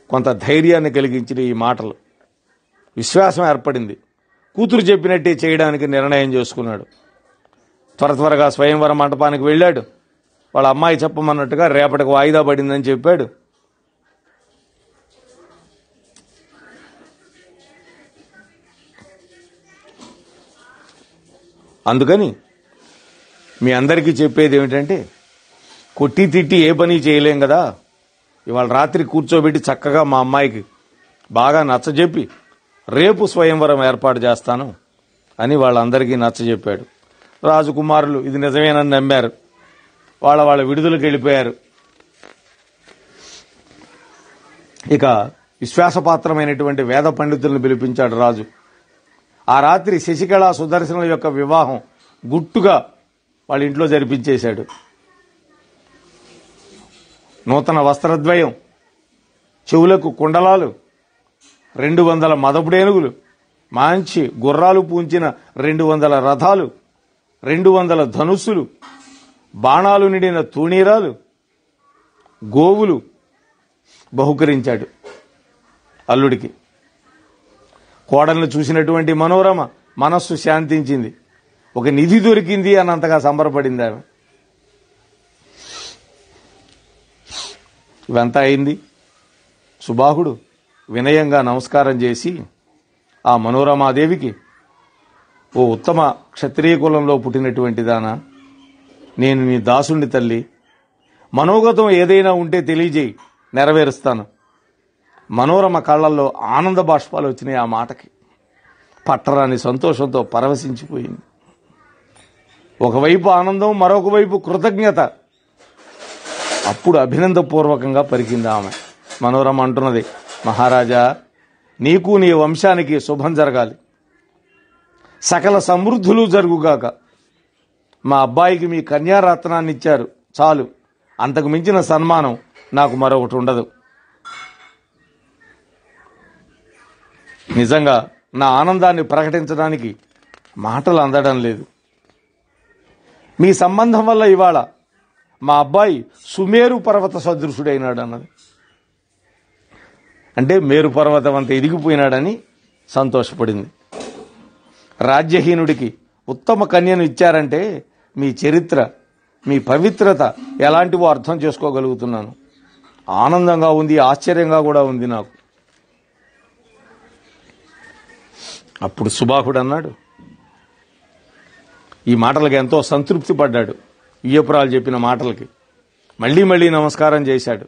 కొంత ధైర్యాన్ని కలిగించిన ఈ మాటలు విశ్వాసం ఏర్పడింది కూతురు చెప్పినట్టే చేయడానికి నిర్ణయం చేసుకున్నాడు త్వర త్వరగా స్వయంవర మంటపానికి వెళ్ళాడు వాళ్ళ అమ్మాయి చెప్పమన్నట్టుగా రేపటికి వాయిదా పడిందని చెప్పాడు అందుకని మీ అందరికీ చెప్పేది ఏమిటంటే కొట్టి తిట్టి ఏ పని చేయలేం కదా ఇవాళ రాత్రి కూర్చోబెట్టి చక్కగా మా అమ్మాయికి బాగా నచ్చజెప్పి రేపు స్వయంవరం ఏర్పాటు చేస్తాను అని వాళ్ళందరికీ నచ్చజెప్పాడు రాజకుమారులు ఇది నిజమేనని నమ్మారు వాళ్ళ వాళ్ళ విడుదలకు వెళ్ళిపోయారు ఇక విశ్వాసపాత్రమైనటువంటి వేద పండితులను పిలిపించాడు రాజు ఆ రాత్రి శశికళ సుదర్శనుల యొక్క వివాహం గుట్టుగా వాళ్ళ ఇంట్లో జరిపించేశాడు నూతన వస్త్రద్వయం చెవులకు కుండలాలు రెండు వందల మదపుడేనుగులు మంచి గుర్రాలు పూంచిన రెండు వందల రథాలు రెండు వందల ధనుస్సులు బాణాలు నిండిన తూణీరాలు గోవులు బహుకరించాడు అల్లుడికి కోడలను చూసినటువంటి మనోరమ మనస్సు శాంతించింది ఒక నిధి దొరికింది అన్నంతగా సంబరపడింది ఆమె ఇవంతా అయింది సుబాహుడు వినయంగా నమస్కారం చేసి ఆ మనోరమాదేవికి ఓ ఉత్తమ క్షత్రియ కులంలో పుట్టినటువంటి దానా నేను నీ దాసుని తల్లి మనోగతం ఏదైనా ఉంటే తెలియజేయి నెరవేరుస్తాను మనోరమ కళ్ళల్లో ఆనంద బాష్పాలు వచ్చినాయి ఆ మాటకి పట్టరాని సంతోషంతో పరవశించిపోయింది ఒకవైపు ఆనందం మరొక వైపు కృతజ్ఞత అప్పుడు అభినందపూర్వకంగా పలికింది ఆమె మనోరమ అంటున్నది మహారాజా నీకు నీ వంశానికి శుభం జరగాలి సకల సమృద్ధులు జరుగుగాక మా అబ్బాయికి మీ కన్యారత్నాన్ని ఇచ్చారు చాలు అంతకు మించిన సన్మానం నాకు మరొకటి ఉండదు నిజంగా నా ఆనందాన్ని ప్రకటించడానికి మాటలు అందడం లేదు మీ సంబంధం వల్ల ఇవాళ మా అబ్బాయి సుమేరు పర్వత సదృశుడైనాడు అన్నది అంటే మేరు పర్వతం అంత ఎదిగిపోయినాడని సంతోషపడింది రాజ్యహీనుడికి ఉత్తమ కన్యను ఇచ్చారంటే మీ చరిత్ర మీ పవిత్రత ఎలాంటివో అర్థం చేసుకోగలుగుతున్నాను ఆనందంగా ఉంది ఆశ్చర్యంగా కూడా ఉంది నాకు అప్పుడు సుబాహుడు అన్నాడు ఈ మాటలకి ఎంతో సంతృప్తి పడ్డాడు వియ్యపురాలు చెప్పిన మాటలకి మళ్ళీ మళ్ళీ నమస్కారం చేశాడు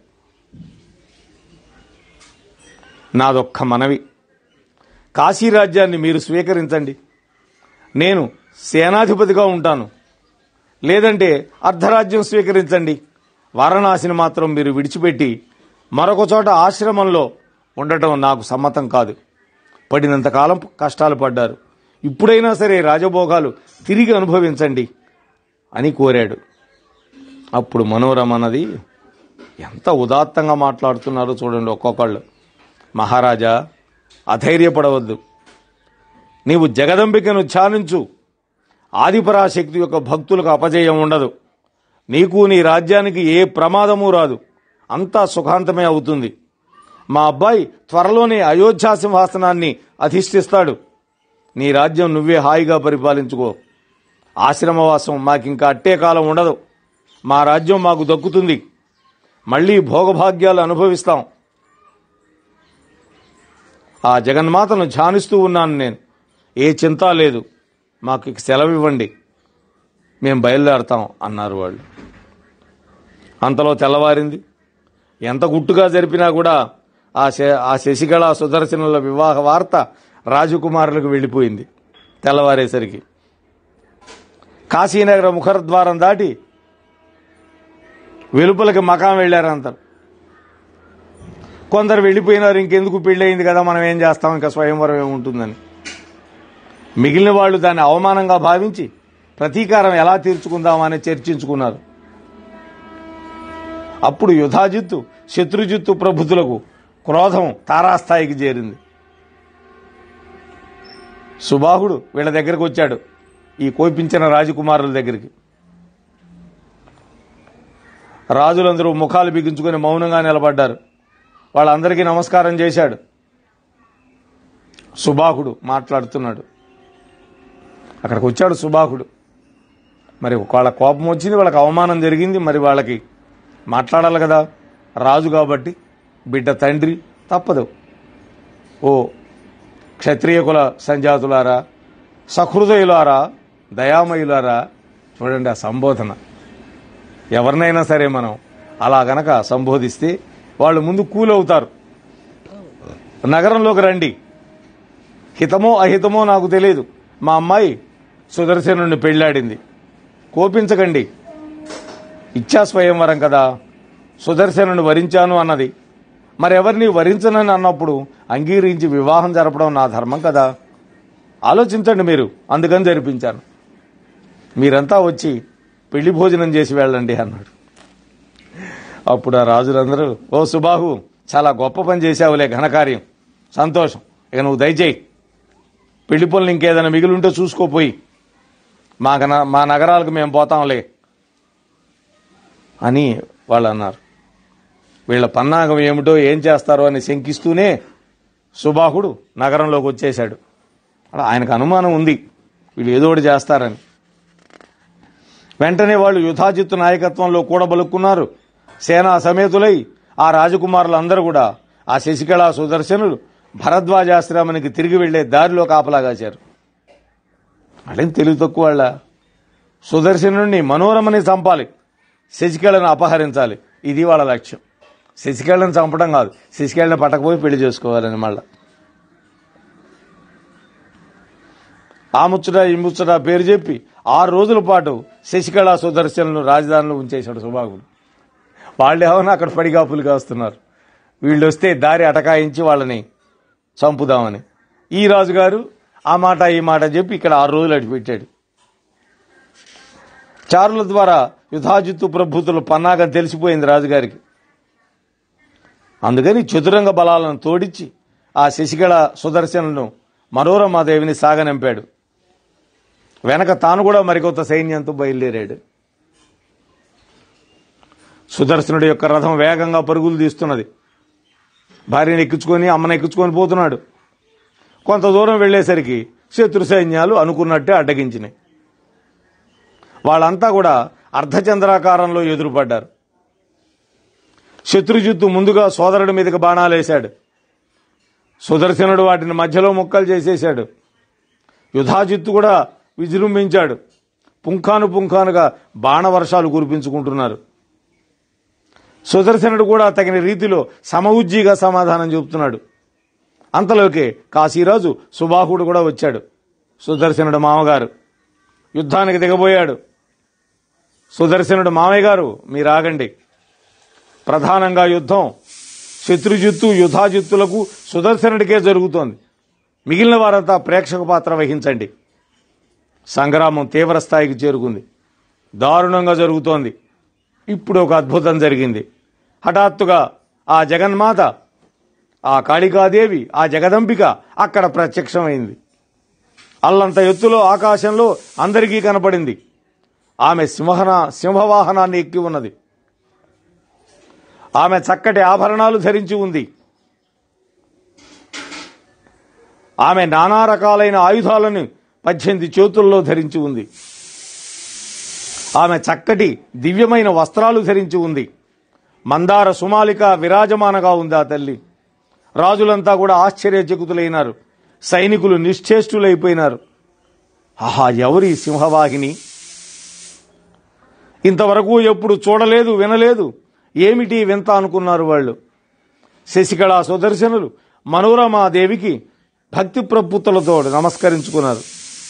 నాదొక్క మనవి కాశీ రాజ్యాన్ని మీరు స్వీకరించండి నేను సేనాధిపతిగా ఉంటాను లేదంటే అర్ధరాజ్యం స్వీకరించండి వారణాసిని మాత్రం మీరు విడిచిపెట్టి మరొక చోట ఆశ్రమంలో ఉండటం నాకు సమ్మతం కాదు పడినంత కాలం కష్టాలు పడ్డారు ఇప్పుడైనా సరే రాజభోగాలు తిరిగి అనుభవించండి అని కోరాడు అప్పుడు మనోరమ అన్నది ఎంత ఉదాత్తంగా మాట్లాడుతున్నారో చూడండి ఒక్కొక్కళ్ళు మహారాజా అధైర్యపడవద్దు నీవు జగదంబికను ధ్యానించు ఆదిపరాశక్తి యొక్క భక్తులకు అపజయం ఉండదు నీకు నీ రాజ్యానికి ఏ ప్రమాదము రాదు అంతా సుఖాంతమే అవుతుంది మా అబ్బాయి త్వరలోనే అయోధ్యా సింహాసనాన్ని అధిష్ఠిస్తాడు నీ రాజ్యం నువ్వే హాయిగా పరిపాలించుకో ఆశ్రమవాసం మాకింకా అట్టే కాలం ఉండదు మా రాజ్యం మాకు దక్కుతుంది మళ్ళీ భోగభాగ్యాలు అనుభవిస్తాం ఆ జగన్మాతను ధ్యానిస్తూ ఉన్నాను నేను ఏ చింత లేదు మాకు ఇక సెలవు ఇవ్వండి మేము బయలుదేరతాం అన్నారు వాళ్ళు అంతలో తెల్లవారింది ఎంత గుట్టుగా జరిపినా కూడా ఆ శ- ఆ శశికళ సుదర్శనుల వివాహ వార్త రాజకుమారులకు వెళ్ళిపోయింది తెల్లవారేసరికి కాశీనగర ముఖద్వారం దాటి వెలుపలకి మకాం వెళ్ళారంతా కొందరు వెళ్ళిపోయినారు ఇంకెందుకు పెళ్ళయింది కదా మనం ఏం చేస్తాం ఇంకా స్వయంవరం ఏముంటుందని మిగిలిన వాళ్ళు దాన్ని అవమానంగా భావించి ప్రతీకారం ఎలా తీర్చుకుందామని చర్చించుకున్నారు అప్పుడు యుధాజిత్తు శత్రుజిత్తు ప్రభుతులకు క్రోధం తారాస్థాయికి చేరింది సుబాహుడు వీళ్ళ దగ్గరకు వచ్చాడు ఈ కోపించిన రాజకుమారుల దగ్గరికి రాజులందరూ ముఖాలు బిగించుకొని మౌనంగా నిలబడ్డారు వాళ్ళందరికీ నమస్కారం చేశాడు సుబాహుడు మాట్లాడుతున్నాడు అక్కడికి వచ్చాడు సుబాహుడు మరి వాళ్ళ కోపం వచ్చింది వాళ్ళకి అవమానం జరిగింది మరి వాళ్ళకి మాట్లాడాలి కదా రాజు కాబట్టి బిడ్డ తండ్రి తప్పదు ఓ క్షత్రియ కుల సంజాతులారా సహృదయులారా దయామయులారా చూడండి ఆ సంబోధన ఎవరినైనా సరే మనం అలా గనక సంబోధిస్తే వాళ్ళు ముందు కూలవుతారు నగరంలోకి రండి హితమో అహితమో నాకు తెలియదు మా అమ్మాయి సుదర్శనుడిని పెళ్ళాడింది కోపించకండి ఇచ్చా స్వయంవరం కదా సుదర్శనుని వరించాను అన్నది మరెవరిని వరించనని అన్నప్పుడు అంగీకరించి వివాహం జరపడం నా ధర్మం కదా ఆలోచించండి మీరు అందుకని జరిపించాను మీరంతా వచ్చి పెళ్లి భోజనం చేసి వెళ్ళండి అన్నాడు అప్పుడు ఆ రాజులందరూ ఓ సుబాహు చాలా గొప్ప పని చేశావులే ఘనకార్యం సంతోషం ఇక నువ్వు దయచేయి పెళ్లి పనులు ఇంకేదైనా మిగిలింటే చూసుకోపోయి మా గన- మా నగరాలకు మేము పోతాంలే అని వాళ్ళు అన్నారు వీళ్ళ పన్నాగం ఏమిటో ఏం చేస్తారో అని శంకిస్తూనే సుబాహుడు నగరంలోకి వచ్చేశాడు అలా ఆయనకు అనుమానం ఉంది వీళ్ళు ఏదో ఒకటి చేస్తారని వెంటనే వాళ్ళు యుధాజిత్తు నాయకత్వంలో కూడబలుక్కున్నారు సేనా సమేతులై ఆ రాజకుమారులందరూ కూడా ఆ శశికళ సుదర్శనులు భరద్వాజాశ్రమానికి తిరిగి వెళ్లే దారిలో కాపలాగాచారు వాళ్ళేం తెలివి తక్కువ వాళ్ళ సుదర్శనుడిని మనోరమని చంపాలి శశికళను అపహరించాలి ఇది వాళ్ళ లక్ష్యం శశికళను చంపడం కాదు శశికళని పట్టకపోయి పెళ్లి చేసుకోవాలని మళ్ళా ఆ ముచ్చట ఈ ముచ్చట పేరు చెప్పి ఆరు రోజుల పాటు శశికళ సుదర్శనులను రాజధానిలో ఉంచేశాడు సుభాగుడు వాళ్ళు ఏమన్నా అక్కడ పడిగాపులు కాస్తున్నారు వీళ్ళు వస్తే దారి అటకాయించి వాళ్ళని చంపుదామని ఈ రాజుగారు ఆ మాట ఈ మాట చెప్పి ఇక్కడ ఆరు రోజులు అడిపెట్టాడు చారుల ద్వారా యుధాజిత్తు ప్రభుతుల పన్నాగం తెలిసిపోయింది రాజుగారికి అందుకని చతురంగ బలాలను తోడిచ్చి ఆ శశికళ సుదర్శనను మనోరమాదేవిని సాగనంపాడు వెనక తాను కూడా మరికొంత సైన్యంతో బయలుదేరాడు సుదర్శనుడి యొక్క రథం వేగంగా పరుగులు తీస్తున్నది భార్యను ఎక్కించుకొని అమ్మను ఎక్కించుకొని పోతున్నాడు కొంత దూరం వెళ్ళేసరికి శత్రు సైన్యాలు అనుకున్నట్టే అడ్డగించినాయి వాళ్ళంతా కూడా అర్ధచంద్రాకారంలో ఎదురుపడ్డారు శత్రుజిత్తు ముందుగా సోదరుడి మీదకి బాణాలేశాడు సుదర్శనుడు వాటిని మధ్యలో ముక్కలు చేసేశాడు యుధాజిత్తు కూడా విజృంభించాడు పుంఖాను పుంఖానుగా బాణవర్షాలు కురిపించుకుంటున్నారు సుదర్శనుడు కూడా తగిన రీతిలో సమఉజ్జీగా సమాధానం చెబుతున్నాడు అంతలోకే కాశీరాజు సుబాహుడు కూడా వచ్చాడు సుదర్శనుడు మామగారు యుద్ధానికి దిగబోయాడు సుదర్శనుడు మామయ్య గారు మీరు ఆగండి ప్రధానంగా యుద్ధం శత్రుజిత్తు యుధాజిత్తులకు సుదర్శనుడికే జరుగుతోంది మిగిలిన వారంతా ప్రేక్షక పాత్ర వహించండి సంగ్రామం తీవ్ర స్థాయికి చేరుకుంది దారుణంగా జరుగుతోంది ఇప్పుడు ఒక అద్భుతం జరిగింది హఠాత్తుగా ఆ జగన్మాత ఆ కాళికాదేవి ఆ జగదంబిక అక్కడ ప్రత్యక్షమైంది అల్లంత ఎత్తులో ఆకాశంలో అందరికీ కనపడింది ఆమె సింహన సింహవాహనాన్ని ఎక్కి ఉన్నది ఆమె చక్కటి ఆభరణాలు ధరించి ఉంది ఆమె నానా రకాలైన ఆయుధాలను పద్దెనిమిది చేతుల్లో ధరించి ఉంది ఆమె చక్కటి దివ్యమైన వస్త్రాలు ధరించి ఉంది మందార సుమాలిక విరాజమానగా ఉంది ఆ తల్లి రాజులంతా కూడా ఆశ్చర్యచకితులైనారు సైనికులు నిశ్చేష్టులైపోయినారు ఆహా ఎవరి సింహవాహిని ఇంతవరకు ఎప్పుడు చూడలేదు వినలేదు ఏమిటి వింత అనుకున్నారు వాళ్ళు శశికళ సుదర్శనులు మనోరమాదేవికి భక్తి ప్రపుత్తులతో నమస్కరించుకున్నారు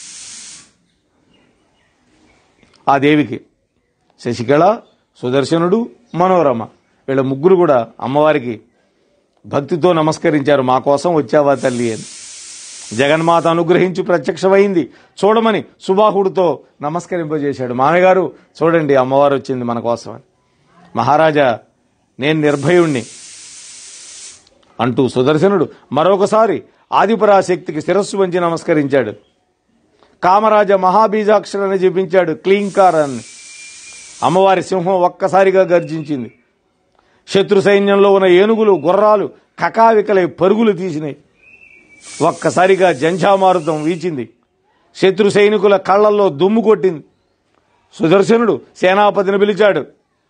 ఆ దేవికి శశికళ సుదర్శనుడు మనోరమ వీళ్ళ ముగ్గురు కూడా అమ్మవారికి భక్తితో నమస్కరించారు మా కోసం వచ్చావా తల్లి అని జగన్మాత అనుగ్రహించి ప్రత్యక్షమైంది చూడమని సుబాహుడితో నమస్కరింపజేశాడు మామయ్యగారు చూడండి అమ్మవారు వచ్చింది మన కోసం అని మహారాజా నేను నిర్భయుణ్ణి అంటూ సుదర్శనుడు మరొకసారి ఆదిపరాశక్తికి శిరస్సు వంచి నమస్కరించాడు కామరాజ మహాబీజాక్షరాన్ని జపించాడు క్లీంకార్ అని అమ్మవారి సింహం ఒక్కసారిగా గర్జించింది శత్రు సైన్యంలో ఉన్న ఏనుగులు గుర్రాలు కకావికలై పరుగులు తీసినాయి ఒక్కసారిగా జంఝామారుతం వీచింది శత్రు సైనికుల కళ్ళల్లో దుమ్ము కొట్టింది సుదర్శనుడు సేనాపతిని పిలిచాడు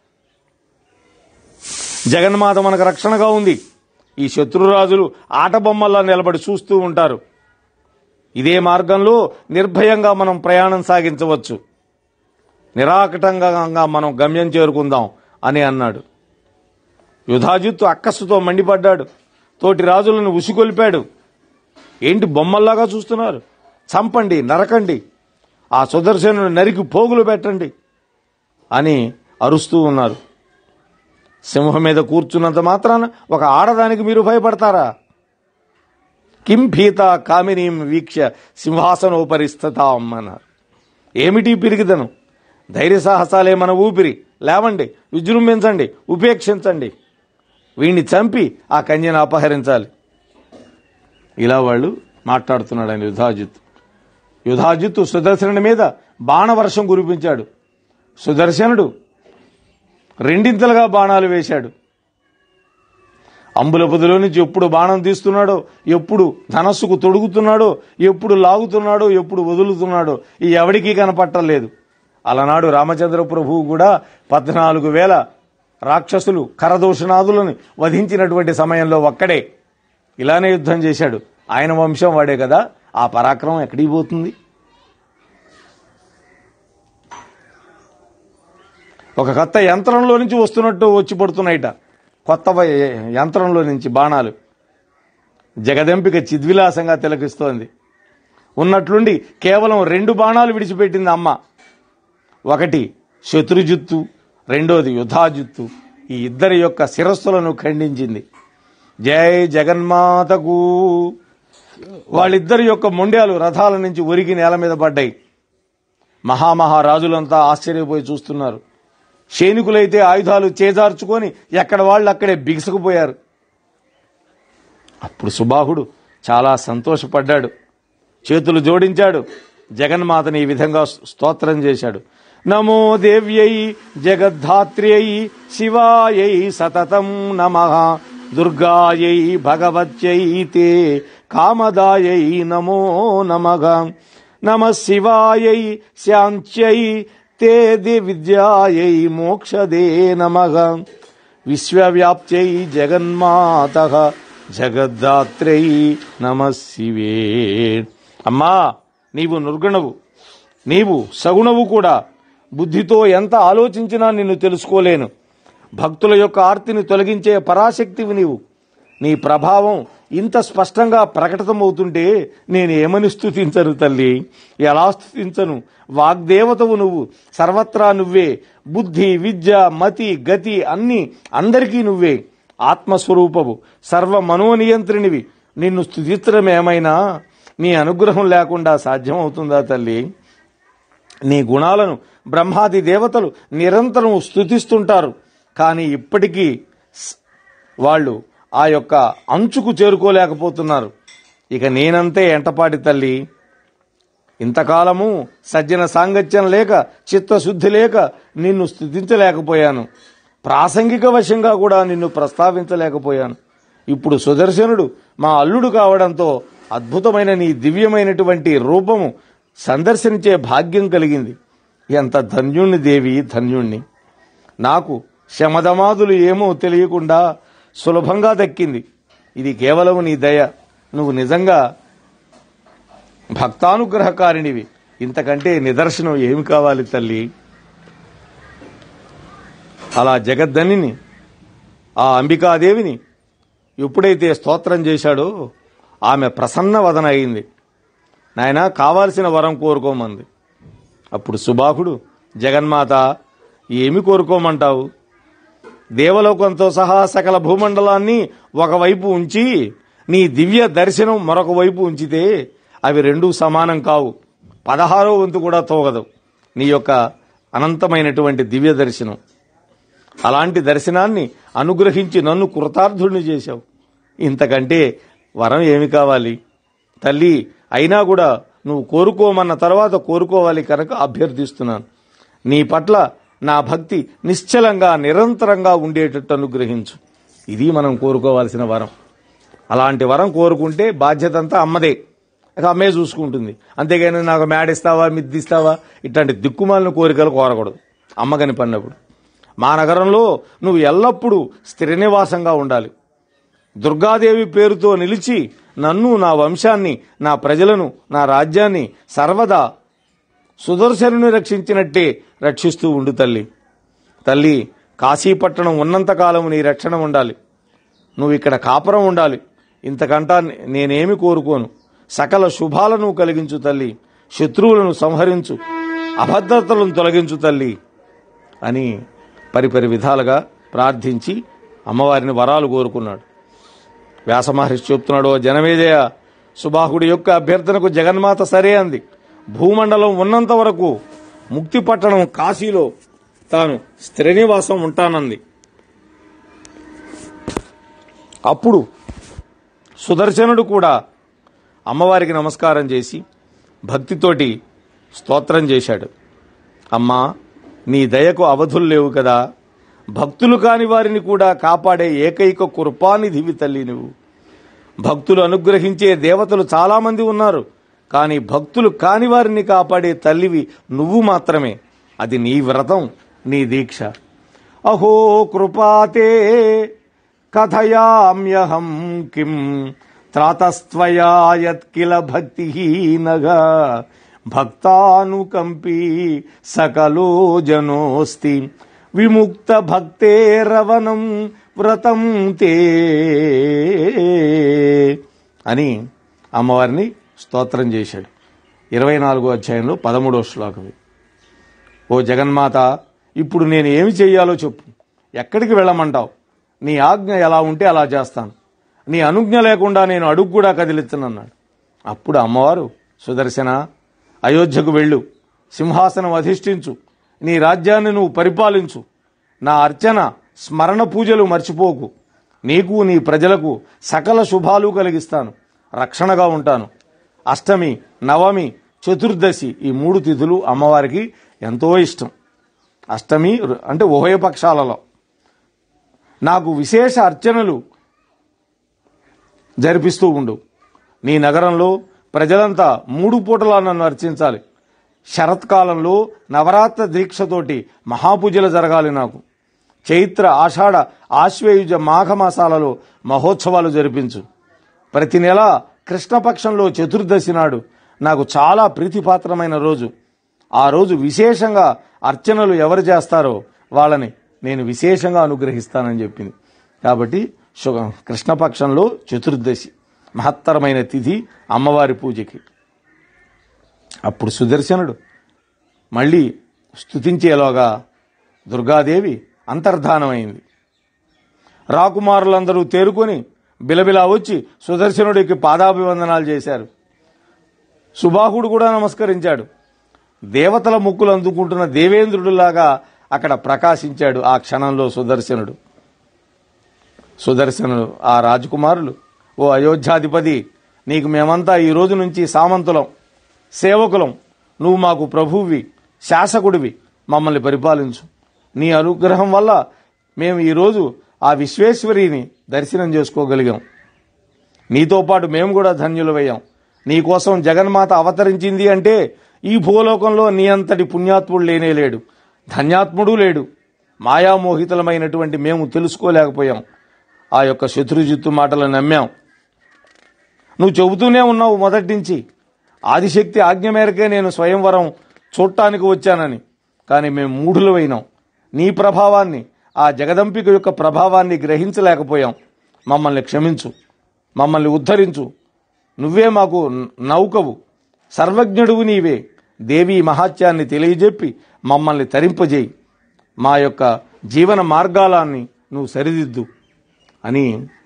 జగన్మాత మనకు రక్షణగా ఉంది ఈ శత్రురాజులు ఆటబొమ్మల్లా నిలబడి చూస్తూ ఉంటారు ఇదే మార్గంలో నిర్భయంగా మనం ప్రయాణం సాగించవచ్చు నిరాకటంగా మనం గమ్యం చేరుకుందాం అని అన్నాడు యుధాజిత్తు అక్కస్సుతో మండిపడ్డాడు తోటి రాజులను ఉసిగొల్పాడు ఏంటి బొమ్మల్లాగా చూస్తున్నారు చంపండి నరకండి ఆ సుదర్శను నరికి పోగులు పెట్టండి అని అరుస్తూ ఉన్నారు సింహం మీద కూర్చున్నంత మాత్రాన ఒక ఆడదానికి మీరు భయపడతారా కిం భీత కామినీం వీక్ష సింహాసనోపరిస్థితాం అన్నారు ఏమిటి పిరిగిదను ధైర్య సాహసాలే మన ఊపిరి లేవండి విజృంభించండి ఉపేక్షించండి వీణ్ణి చంపి ఆ కన్యను అపహరించాలి ఇలా వాళ్ళు మాట్లాడుతున్నాడు ఆయన యుధాజిత్ యుధాజిత్తు సుదర్శనుడి మీద బాణవర్షం కురిపించాడు సుదర్శనుడు రెండింతలుగా బాణాలు వేశాడు అంబుల పొదిలో నుంచి ఎప్పుడు బాణం తీస్తున్నాడో ఎప్పుడు ధనస్సుకు తొడుగుతున్నాడో ఎప్పుడు లాగుతున్నాడో ఎప్పుడు వదులుతున్నాడో ఈ ఎవడికి కనపట్టలేదు అలనాడు రామచంద్ర ప్రభువు కూడా పద్నాలుగు వేల రాక్షసులు కరదోషనాదులను వధించినటువంటి సమయంలో ఒక్కడే ఇలానే యుద్ధం చేశాడు ఆయన వంశం వాడే కదా ఆ పరాక్రమం ఎక్కడికి పోతుంది ఒక కొత్త యంత్రంలో నుంచి వస్తున్నట్టు వచ్చి పడుతున్నాయిట కొత్త వ- యంత్రంలో నుంచి బాణాలు జగదెంపిక చిద్విలాసంగా తిలకిస్తోంది ఉన్నట్లుండి కేవలం రెండు బాణాలు విడిచిపెట్టింది అమ్మ ఒకటి శత్రుజుత్తు రెండోది యుధాజుత్తు ఈ ఇద్దరి యొక్క శిరస్సులను ఖండించింది జై జగన్మాతకు వాళ్ళిద్దరి యొక్క మొండ్యాలు రథాల నుంచి ఒరిగి నేల మీద పడ్డాయి మహామహారాజులంతా ఆశ్చర్యపోయి చూస్తున్నారు సైనికులైతే ఆయుధాలు చేజార్చుకొని ఎక్కడ వాళ్ళు అక్కడే బిగుసుకుపోయారు అప్పుడు సుబాహుడు చాలా సంతోషపడ్డాడు చేతులు జోడించాడు జగన్మాతని ఈ విధంగా స్తోత్రం చేశాడు నమో దేవ్యై జగద్ధాత్ర్యై శివాయై సతతం నమ దుర్గాయై భగవత్యై తే కామదాయై నమో నమః నమ శివాయై శాంత్యై తే ది విద్యాయై మోక్షదే నమః విశ్వవ్యాప్త్యై జగన్మాత జగద్ధాత్రై నమ శివే అమ్మా నీవు నిర్గుణవు నీవు సగుణవు కూడా బుద్ధితో ఎంత ఆలోచించినా నిన్ను తెలుసుకోలేను భక్తుల యొక్క ఆర్తిని తొలగించే పరాశక్తివి నీవు నీ ప్రభావం ఇంత స్పష్టంగా ప్రకటితమవుతుంటే నేను ఏమని స్థుతించను తల్లి ఎలా స్థుతించను వాగ్దేవతవు నువ్వు సర్వత్రా నువ్వే బుద్ధి విద్య మతి గతి అన్ని అందరికీ నువ్వే ఆత్మస్వరూపవు సర్వ మనోనియంత్రినివి నిన్ను స్థుతించడం ఏమైనా నీ అనుగ్రహం లేకుండా సాధ్యమవుతుందా తల్లి నీ గుణాలను బ్రహ్మాది దేవతలు నిరంతరం స్థుతిస్తుంటారు కానీ ఇప్పటికీ స్- వాళ్ళు ఆ యొక్క అంచుకు చేరుకోలేకపోతున్నారు ఇక నేనంతే ఎంటపాటి తల్లి ఇంతకాలము సజ్జన సాంగత్యం లేక చిత్తశుద్ధి లేక నిన్ను స్థుతించలేకపోయాను ప్రాసంగిక వశంగా కూడా నిన్ను ప్రస్తావించలేకపోయాను ఇప్పుడు సుదర్శనుడు మా అల్లుడు కావడంతో అద్భుతమైన నీ దివ్యమైనటువంటి రూపము సందర్శించే భాగ్యం కలిగింది ఎంత ధన్యుణ్ణి దేవి ధన్యుణ్ణి నాకు శమధమాదులు ఏమో తెలియకుండా సులభంగా దక్కింది ఇది కేవలం నీ దయ నువ్వు నిజంగా భక్తానుగ్రహకారిణివి ఇంతకంటే నిదర్శనం ఏమి కావాలి తల్లి అలా జగద్దనిని ఆ అంబికాదేవిని ఎప్పుడైతే స్తోత్రం చేశాడో ఆమె ప్రసన్న వదన అయింది నాయన కావాల్సిన వరం కోరుకోమంది అప్పుడు సుబాహుడు జగన్మాత ఏమి కోరుకోమంటావు దేవలోకంతో సహా సకల భూమండలాన్ని ఒకవైపు ఉంచి నీ దివ్య దర్శనం మరొక వైపు ఉంచితే అవి రెండూ సమానం కావు పదహారో వంతు కూడా తోగదు నీ యొక్క అనంతమైనటువంటి దివ్య దర్శనం అలాంటి దర్శనాన్ని అనుగ్రహించి నన్ను కృతార్థుడిని చేశావు ఇంతకంటే వరం ఏమి కావాలి తల్లి అయినా కూడా నువ్వు కోరుకోమన్న తర్వాత కోరుకోవాలి కనుక అభ్యర్థిస్తున్నాను నీ పట్ల నా భక్తి నిశ్చలంగా నిరంతరంగా ఉండేటట్టు అనుగ్రహించు ఇది మనం కోరుకోవాల్సిన వరం అలాంటి వరం కోరుకుంటే బాధ్యత అంతా అమ్మదే ఇక అమ్మే చూసుకుంటుంది అంతేగాని నాకు మేడిస్తావా మిద్దిస్తావా ఇట్లాంటి దిక్కుమాలిన కోరికలు కోరకూడదు అమ్మగని పన్నప్పుడు మా నగరంలో నువ్వు ఎల్లప్పుడూ స్థిర నివాసంగా ఉండాలి దుర్గాదేవి పేరుతో నిలిచి నన్ను నా వంశాన్ని నా ప్రజలను నా రాజ్యాన్ని సర్వదా సుదర్శనుని రక్షించినట్టే రక్షిస్తూ ఉండు తల్లి తల్లి కాశీపట్టణం ఉన్నంతకాలం నీ రక్షణ ఉండాలి నువ్వు ఇక్కడ కాపురం ఉండాలి ఇంతకంటా నేనేమి కోరుకోను సకల శుభాలను కలిగించు తల్లి శత్రువులను సంహరించు అభద్రతలను తొలగించు తల్లి అని పరిపరి విధాలుగా ప్రార్థించి అమ్మవారిని వరాలు కోరుకున్నాడు వ్యాస మహర్షి చెప్తున్నాడు "ఓ జనమేజయ సుబాహుడి యొక్క అభ్యర్థనకు జగన్మాత సరే అంది భూమండలం ఉన్నంత వరకు ముక్తి పట్టణం కాశీలో తాను స్థిర నివాసం ఉంటానంది అప్పుడు సుదర్శనుడు కూడా అమ్మవారికి నమస్కారం చేసి భక్తితోటి స్తోత్రం చేశాడు అమ్మా నీ దయకు అవధులు లేవు కదా భక్తులు కాని వారిని కూడా కాపాడే ఏకైక కృపానిధివి తల్లి నువ్వు భక్తులు అనుగ్రహించే దేవతలు చాలామంది ఉన్నారు కానీ భక్తులు కాని వారిని కాపాడే తల్లివి నువ్వు మాత్రమే అది నీ వ్రతం నీ దీక్ష అహో కృపాతే కథయామ్యహం కిం త్రాతస్త్వయా యత్కిల భక్తిహీనగా భక్తానుకంపీ సకలో జనోస్తి విముక్త భక్తేరవనం వ్రతం తే అని అమ్మవారిని స్తోత్రం చేశాడు ఇరవై నాలుగో అధ్యాయంలో పదమూడో శ్లోకం ఇది. ఓ జగన్మాత ఇప్పుడు నేను ఏమి చెయ్యాలో చెప్పు ఎక్కడికి వెళ్ళమంటావు నీ ఆజ్ఞ ఎలా ఉంటే అలా చేస్తాను నీ అనుజ్ఞ లేకుండా నేను అడుగు కూడా కదిలిస్తున్నాడు అప్పుడు అమ్మవారు సుదర్శన అయోధ్యకు వెళ్ళు సింహాసనం అధిష్ఠించు నీ రాజ్యాన్ని నువ్వు పరిపాలించు నా అర్చన స్మరణ పూజలు మర్చిపోకు నీకు నీ ప్రజలకు సకల శుభాలు కలిగిస్తాను రక్షణగా ఉంటాను అష్టమి నవమి చతుర్దశి ఈ మూడు తిథులు అమ్మవారికి ఎంతో ఇష్టం అష్టమి అంటే ఉభయ పక్షాలలో నాకు విశేష అర్చనలు జరిపిస్తూ ఉండు నీ నగరంలో ప్రజలంతా మూడు పూటలా నన్ను అర్చించాలి శరత్కాలంలో నవరాత్ర దీక్షతోటి మహాపూజలు జరగాలి నాకు చైత్ర ఆషాఢ ఆశ్వయుజ మాఘమాసాలలో మహోత్సవాలు జరిపించు ప్రతి నెల కృష్ణపక్షంలో చతుర్దశి నాడు నాకు చాలా ప్రీతిపాత్రమైన రోజు ఆ రోజు విశేషంగా అర్చనలు ఎవరు చేస్తారో వాళ్ళని నేను విశేషంగా అనుగ్రహిస్తానని చెప్పింది కాబట్టి శు- కృష్ణపక్షంలో చతుర్దశి మహత్తరమైన తిథి అమ్మవారి పూజకి అప్పుడు సుదర్శనుడు మళ్ళీ స్తుతించేలోగా దుర్గాదేవి అంతర్ధానమైంది రాకుమారులందరూ తేరుకొని బిలబిలా వచ్చి సుదర్శనుడికి పాదాభివందనాలు చేశారు సుబాహుడు కూడా నమస్కరించాడు దేవతల ముక్కులు అందుకుంటున్న దేవేంద్రుడిలాగా అక్కడ ప్రకాశించాడు ఆ క్షణంలో సుదర్శనుడు సుదర్శనుడు ఆ రాజకుమారులు ఓ అయోధ్యాధిపతి నీకు మేమంతా ఈ రోజు నుంచి సామంతులం సేవకులం నువ్వు మాకు ప్రభువువి శాసకుడివి మమ్మల్ని పరిపాలించు నీ అనుగ్రహం వల్ల మేము ఈరోజు ఆ విశ్వేశ్వరిని దర్శనం చేసుకోగలిగాం నీతో పాటు మేము కూడా ధన్యులమయ్యాం నీ కోసం జగన్మాత అవతరించింది అంటే ఈ భూలోకంలో నీ అంతటి పుణ్యాత్ముడు లేనే లేడు ధన్యాత్ముడు లేడు మాయామోహితులమైనటువంటి మేము తెలుసుకోలేకపోయాం ఆ యొక్క శత్రుజిత్తు మాటలు నమ్మాం నువ్వు చెబుతూనే ఉన్నావు మొదటి నుంచి ఆదిశక్తి ఆజ్ఞ మేరకే నేను స్వయంవరం చూడటానికి వచ్చానని కానీ మేము మూఢులమైనాం నీ ప్రభావాన్ని ఆ జగదంపిక యొక్క ప్రభావాన్ని గ్రహించలేకపోయాం మమ్మల్ని క్షమించు మమ్మల్ని ఉద్ధరించు నువ్వే మాకు నౌకవు సర్వజ్ఞుడువు నీవే దేవీ మహాత్యాన్ని తెలియజెప్పి మమ్మల్ని తరింపజేయి మా యొక్క జీవన మార్గాలాన్ని నువ్వు సరిదిద్దు అని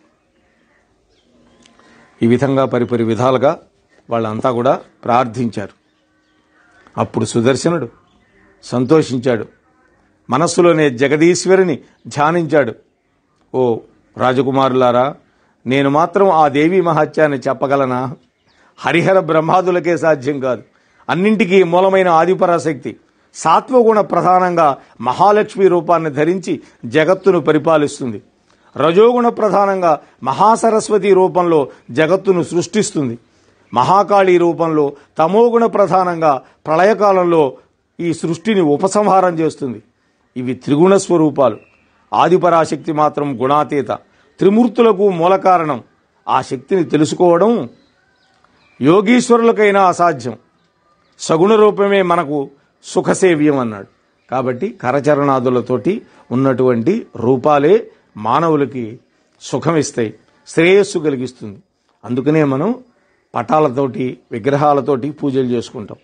ఈ విధంగా పరిపరి విధాలుగా వాళ్ళంతా కూడా ప్రార్థించారు అప్పుడు సుదర్శనుడు సంతోషించాడు మనస్సులోనే జగదీశ్వరిని ధ్యానించాడు ఓ రాజకుమారులారా నేను మాత్రం ఆ దేవీ మహత్యాన్ని చెప్పగలనా హరిహర బ్రహ్మాదులకే సాధ్యం కాదు అన్నింటికీ మూలమైన ఆదిపరాశక్తి సాత్వగుణ ప్రధానంగా మహాలక్ష్మి రూపాన్ని ధరించి జగత్తును పరిపాలిస్తుంది రజోగుణ ప్రధానంగా మహాసరస్వతి రూపంలో జగత్తును సృష్టిస్తుంది మహాకాళి రూపంలో తమోగుణ ప్రధానంగా ప్రళయకాలంలో ఈ సృష్టిని ఉపసంహారం చేస్తుంది ఇవి త్రిగుణ స్వరూపాలు ఆదిపరాశక్తి మాత్రం గుణాతీత త్రిమూర్తులకు మూల కారణం ఆ శక్తిని తెలుసుకోవడం యోగీశ్వరులకైనా అసాధ్యం సగుణ రూపమే మనకు సుఖసేవ్యం అన్నాడు కాబట్టి కరచరణాదులతోటి ఉన్నటువంటి రూపాలే మానవులకి సుఖమిస్తాయి శ్రేయస్సు కలిగిస్తుంది అందుకనే మనం పటాలతోటి విగ్రహాలతోటి పూజలు చేసుకుంటాం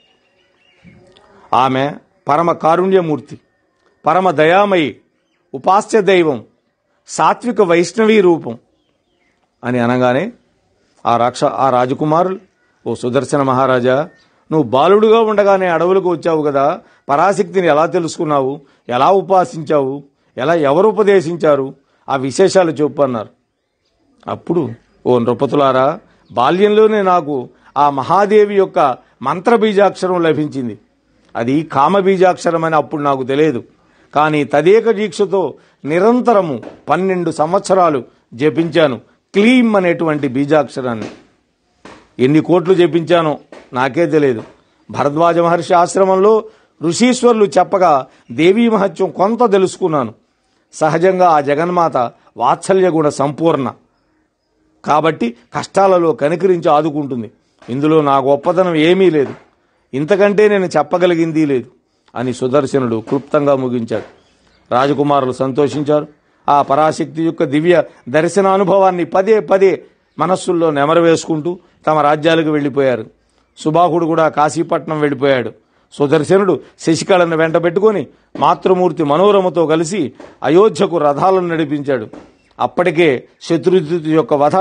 ఆమె పరమ కారుణ్యమూర్తి పరమ దయామయి ఉపాస్య దైవం సాత్విక వైష్ణవీ రూపం అని అనగానే ఆ రాక్ష ఆ రాజకుమారులు ఓ సుదర్శన మహారాజా నువ్వు బాలుడుగా ఉండగానే అడవులకు వచ్చావు కదా పరాశక్తిని ఎలా తెలుసుకున్నావు ఎలా ఉపాసించావు ఎలా ఎవరు ఉపదేశించారు ఆ విశేషాలు చెప్పు అన్నారు అప్పుడు ఓ నృపతులారా బాల్యంలోనే నాకు ఆ మహాదేవి యొక్క మంత్రబీజాక్షరం లభించింది అది కామబీజాక్షరం అని అప్పుడు నాకు తెలియదు కానీ తదేక దీక్షతో నిరంతరము పన్నెండు సంవత్సరాలు జపించాను క్లీం అనేటువంటి బీజాక్షరాన్ని ఎన్ని కోట్లు జపించానో నాకే తెలియదు భరద్వాజ మహర్షి ఆశ్రమంలో ఋషీశ్వరులు చెప్పగా దేవీ మహత్యం కొంత తెలుసుకున్నాను సహజంగా ఆ జగన్మాత వాత్సల్య గుణ సంపూర్ణ కాబట్టి కష్టాలలో కనికరించి ఆదుకుంటుంది ఇందులో నా గొప్పతనం ఏమీ లేదు ఇంతకంటే నేను చెప్పగలిగింది లేదు అని సుదర్శనుడు క్లుప్తంగా ముగించాడు రాజకుమారులు సంతోషించారు ఆ పరాశక్తి యొక్క దివ్య దర్శనానుభవాన్ని పదే పదే మనస్సుల్లో నెమరవేసుకుంటూ తమ రాజ్యాలకు వెళ్ళిపోయారు సుబాహుడు కూడా కాశీపట్నం వెళ్ళిపోయాడు సుదర్శనుడు శశికళను వెంట పెట్టుకొని మాతృమూర్తి మనోరమతో కలిసి అయోధ్యకు రథాలను నడిపించాడు అప్పటికే శత్రుజితు యొక్క వధ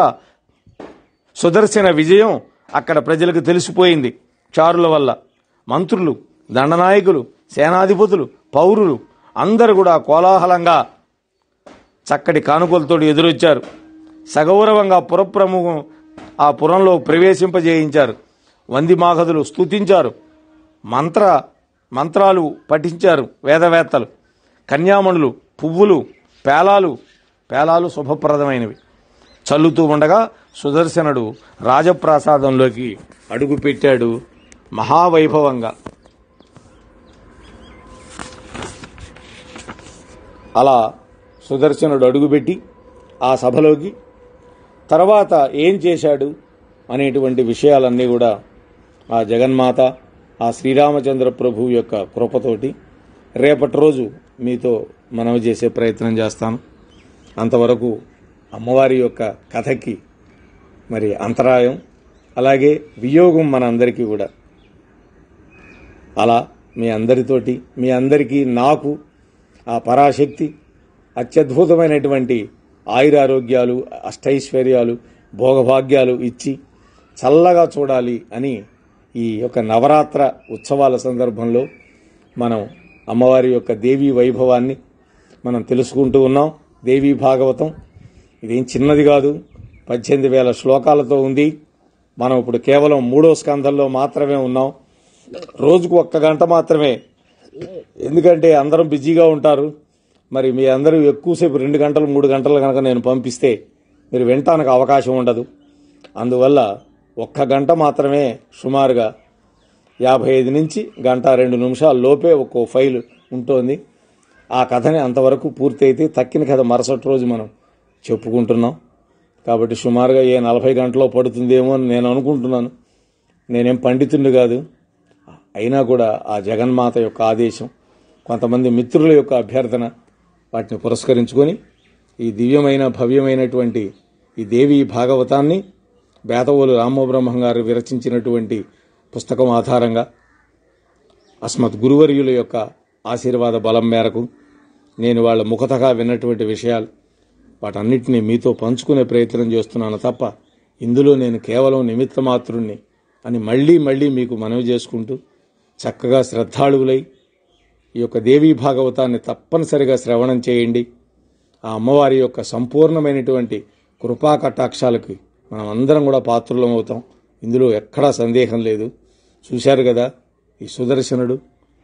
సుదర్శన విజయం అక్కడ ప్రజలకు తెలిసిపోయింది చారుల వల్ల మంత్రులు దండనాయకులు సేనాధిపతులు పౌరులు అందరూ కూడా కోలాహలంగా చక్కటి కానుకలతో ఎదురొచ్చారు సగౌరవంగా పురప్రముఖం ఆ పురంలో ప్రవేశింపజేయించారు వందిమాగధులు స్తుతించారు మంత్ర మంత్రాలు పఠించారు వేదవేత్తలు కన్యామణులు పువ్వులు పేలాలు పేలాలు శుభప్రదమైనవి చల్లుతూ ఉండగా సుదర్శనుడు రాజప్రాసాదంలోకి అడుగుపెట్టాడు మహావైభవంగా అలా సుదర్శనుడు అడుగుపెట్టి ఆ సభలోకి తర్వాత ఏం చేశాడు అనేటువంటి విషయాలన్నీ కూడా ఆ జగన్మాత ఆ శ్రీరామచంద్ర ప్రభు యొక్క కృపతోటి రేపటి రోజు మీతో మనవి చేసే ప్రయత్నం చేస్తాను అంతవరకు అమ్మవారి యొక్క కథకి మరి అంతరాయం అలాగే వియోగం మన అందరికీ కూడా అలా మీ అందరితోటి మీ అందరికీ నాకు ఆ పరాశక్తి అత్యద్భుతమైనటువంటి ఆయురారోగ్యాలు అష్టైశ్వర్యాలు భోగభాగ్యాలు ఇచ్చి చల్లగా చూడాలి అని ఈ యొక్క నవరాత్ర ఉత్సవాల సందర్భంలో మనం అమ్మవారి యొక్క దేవీ వైభవాన్ని మనం తెలుసుకుంటూ ఉన్నాం దేవీ భాగవతం ఇదేం చిన్నది కాదు పద్దెనిమిది వేల శ్లోకాలతో ఉంది మనం ఇప్పుడు కేవలం మూడో స్కంధంలో మాత్రమే ఉన్నాం రోజుకు ఒక్క గంట మాత్రమే ఎందుకంటే అందరం బిజీగా ఉంటారు మరి మీ అందరూ ఎక్కువసేపు రెండు గంటలు మూడు గంటలు కనుక నేను పంపిస్తే మీరు వినటానికి అవకాశం ఉండదు అందువల్ల ఒక్క గంట మాత్రమే సుమారుగా యాభై ఐదు నుంచి గంట రెండు నిమిషాల లోపే ఒక్కో ఫైల్ ఉంటుంది ఆ కథని అంతవరకు పూర్తయితే తక్కిన కథ మరుసటి రోజు మనం చెప్పుకుంటున్నాం కాబట్టి సుమారుగా ఏ నలభై గంటలో పడుతుందేమో అని నేను అనుకుంటున్నాను నేనేం పండితుడిని కాదు అయినా కూడా ఆ జగన్మాత యొక్క ఆదేశం కొంతమంది మిత్రుల యొక్క అభ్యర్థన వాటిని పురస్కరించుకొని ఈ దివ్యమైన భవ్యమైనటువంటి ఈ దేవి భాగవతాన్ని బేతవోలు రామబ్రహ్మం గారు విరచించినటువంటి పుస్తకం ఆధారంగా అస్మత్ గురువర్యుల యొక్క ఆశీర్వాద బలం మేరకు నేను వాళ్ళ ముఖతగా విన్నటువంటి విషయాలు వాటన్నిటినీ మీతో పంచుకునే ప్రయత్నం చేస్తున్నాను తప్ప ఇందులో నేను కేవలం నిమిత్త మాత్రుణ్ణి అని మళ్ళీ మళ్ళీ మీకు మనవి చేసుకుంటూ చక్కగా శ్రద్ధాళువులై ఈ యొక్క దేవీ భాగవతాన్ని తప్పనిసరిగా శ్రవణం చేయండి ఆ అమ్మవారి యొక్క సంపూర్ణమైనటువంటి కృపా కటాక్షాలకి మనం అందరం కూడా పాత్రులం అవుతాం ఇందులో ఎక్కడా సందేహం లేదు చూశారు కదా ఈ సుదర్శనుడు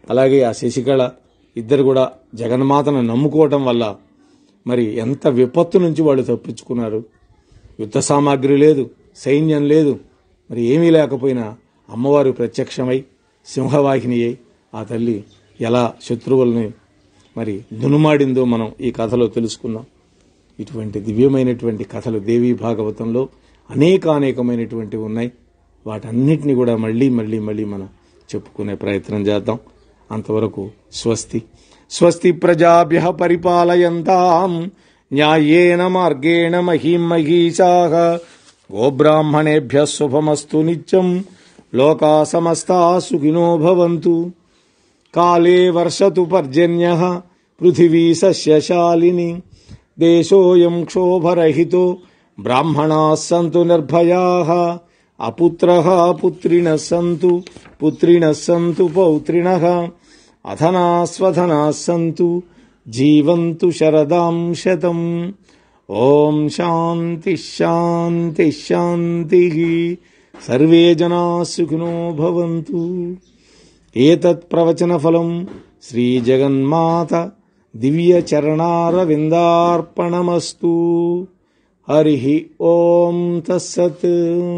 అలాగే ఆ శశికళ ఇద్దరు కూడా జగన్మాతను నమ్ముకోవటం వల్ల మరి ఎంత విపత్తు నుంచి వాళ్ళు తప్పించుకున్నారు యుద్ధ సామాగ్రి లేదు సైన్యం లేదు మరి ఏమీ లేకపోయినా అమ్మవారు ప్రత్యక్షమై సింహవాహిని అయి ఆ తల్లి ఎలా శత్రువుల్ని మరి దునుమాడిందో మనం ఈ కథలో తెలుసుకుందాం ఇటువంటి దివ్యమైనటువంటి కథలు దేవీ భాగవతంలో అనేకానేకమైనటువంటివి ఉన్నాయి వాటన్నిటిని కూడా మళ్ళీ మళ్ళీ మళ్ళీ మనం చెప్పుకునే ప్రయత్నం చేద్దాం అంతవరకు స్వస్తి స్వస్తి ప్రజాభ్య పరిపాలయంతాం న్యాయేన మార్గేణ మహీం మహీషా గోబ్రాహ్మణేభ్య శుభమస్తు నిత్యం లోకా సమస్తా సుఖినో భవంతు కాలే వర్షతు పర్జన్య పృథివీ సస్యశాలిని దేశోయం క్షోభరహితో బ్రాహ్మణా సంతు నిర్భయా అపుత్ర పుత్రిణ సంతు పుత్రిణ సంతు పౌత్రిణ అధనా స్వధనా సంతు జీవంతు శరదాం శతం ఓం శాంతి శాంతి శాంతి సర్వే జనా సుఖినో భవంతు ఏతత్ ప్రవచన ఫలం శ్రీ జగన్మాత దివ్య చరణారవిందార్పణమస్తు హరి ఓం తస్సత్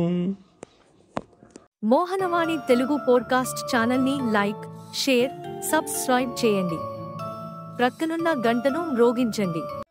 మోహనవాణి తెలుగు పోడ్కాస్ట్ ఛానల్ని లైక్ షేర్ సబ్స్క్రైబ్ చేయండి ప్రక్కనున్న గంటను మ్రోగించండి